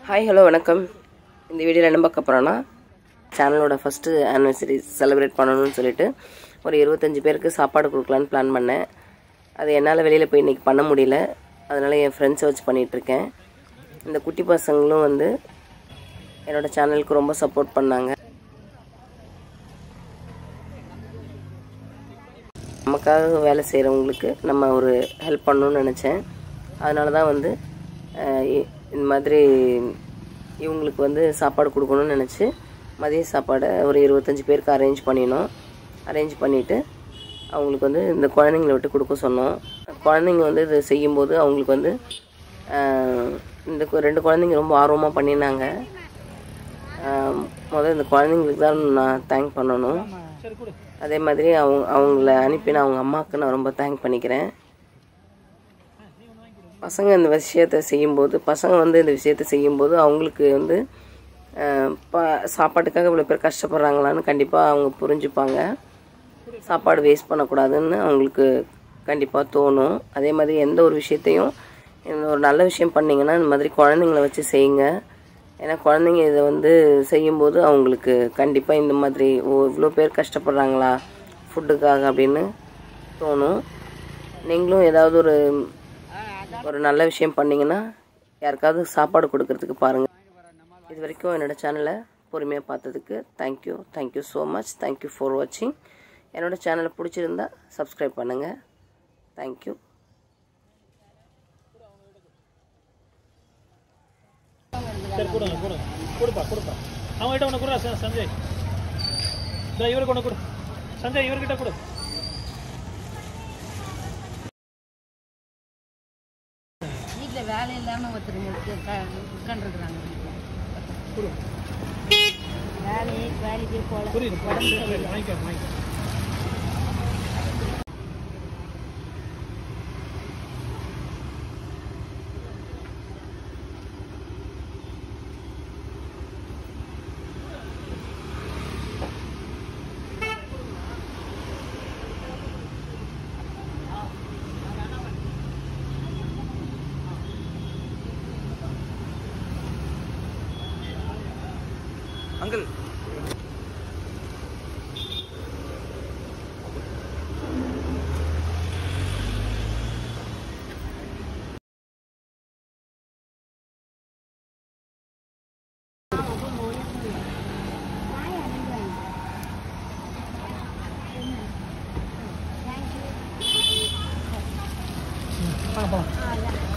Hi hello வணக்கம் இந்த வீடியோவில் என்ன பார்க்க போகிறோன்னா சேனலோட ஃபஸ்ட்டு ஆனிவர்சரி செலிப்ரேட் பண்ணணும்னு சொல்லிட்டு ஒரு இருபத்தஞ்சி பேருக்கு சாப்பாடு கொடுக்கலான்னு பிளான் பண்ணேன் அது என்னால் வெளியில் போய் இன்றைக்கி பண்ண முடியல அதனால் என் ஃப்ரெண்ட்ஸை வச்சு பண்ணிகிட்ருக்கேன் இந்த குட்டி பசங்களும் வந்து என்னோடய சேனலுக்கு ரொம்ப சப்போர்ட் பண்ணாங்க நமக்காக வேலை செய்கிறவங்களுக்கு நம்ம ஒரு ஹெல்ப் பண்ணணும்னு நினச்சேன் அதனால தான் வந்து அஹ், இ- இந்த மாதிரி இவங்களுக்கு வந்து சாப்பாடு கொடுக்கணும்னு நினச்சி மதிய சாப்பாடை ஒரு இருபத்தஞ்சி பேருக்கு அரேஞ்ச் பண்ணினோம் அரேஞ்ச் பண்ணிவிட்டு அவங்களுக்கு வந்து இந்த குழந்தைங்கள விட்டு கொடுக்க சொன்னோம் குழந்தைங்க வந்து இது செய்யும்போது அவங்களுக்கு வந்து அஹ், இந்த கு- ரெண்டு குழந்தைங்க ரொம்ப ஆர்வமாக பண்ணினாங்க அஹ், முதல்ல இந்த குழந்தைங்களுக்கு தான் நான் தேங்க் பண்ணணும் அதே மாதிரி அவங்க அவங்கள அனுப்பின அவங்க அம்மாவுக்கு நான் ரொம்ப தேங்க் பண்ணிக்கிறேன் பசங்க இந்த விஷயத்தை செய்யும்போது பசங்க வந்து இந்த விஷயத்தை செய்யும்போது அவங்களுக்கு வந்து அஹ், ப சாப்பாட்டுக்காக இவ்வளோ பேர் கஷ்டப்படுறாங்களான்னு கண்டிப்பாக அவங்க புரிஞ்சுப்பாங்க சாப்பாடு வேஸ்ட் பண்ணக்கூடாதுன்னு அவங்களுக்கு கண்டிப்பாக தோணும் அதே மாதிரி எந்த ஒரு விஷயத்தையும் இந்த ஒரு நல்ல விஷயம் பண்ணிங்கன்னா இந்த மாதிரி குழந்தைங்கள வச்சு செய்யுங்க ஏன்னா குழந்தைங்க இதை வந்து செய்யும்போது அவங்களுக்கு கண்டிப்பாக இந்த மாதிரி ஓ இவ்வளோ பேர் கஷ்டப்படுறாங்களா ஃபுட்டுக்காக அப்படின்னு தோணும் நீங்களும் ஏதாவது ஒரு ஒரு நல்ல விஷயம் பண்ணீங்கன்னா யாருக்காவது சாப்பாடு கொடுக்கறதுக்கு பாருங்கள் இது வரைக்கும் என்னோட சேனலை பொறுமையாக பார்த்ததுக்கு thank you thank you so much thank you for வாட்சிங் என்னோட சேனலை பிடிச்சிருந்தா சப்ஸ்கிரைப் பண்ணுங்கள் தேங்க்யூ சரி கொடுங்க கொடுங்க கொடுப்பா கொடுப்பா அவங்ககிட்ட ஒன்று கொடு ச- சஞ்சய் இதோ இவருக்கு ஒன்று கொடு சஞ்சய் இவர்கிட்ட கொடு வீட்டில் வேலை இல்லாமல் ஒருத்தர் உட்காந்துருக்குறாங்க கொடு வேலையே வேலைக்கே போல புரியுது புரியுது. வாங்கிக்கோ வாங்கிக்கோ அங்கிள் வாங்க போகலாம்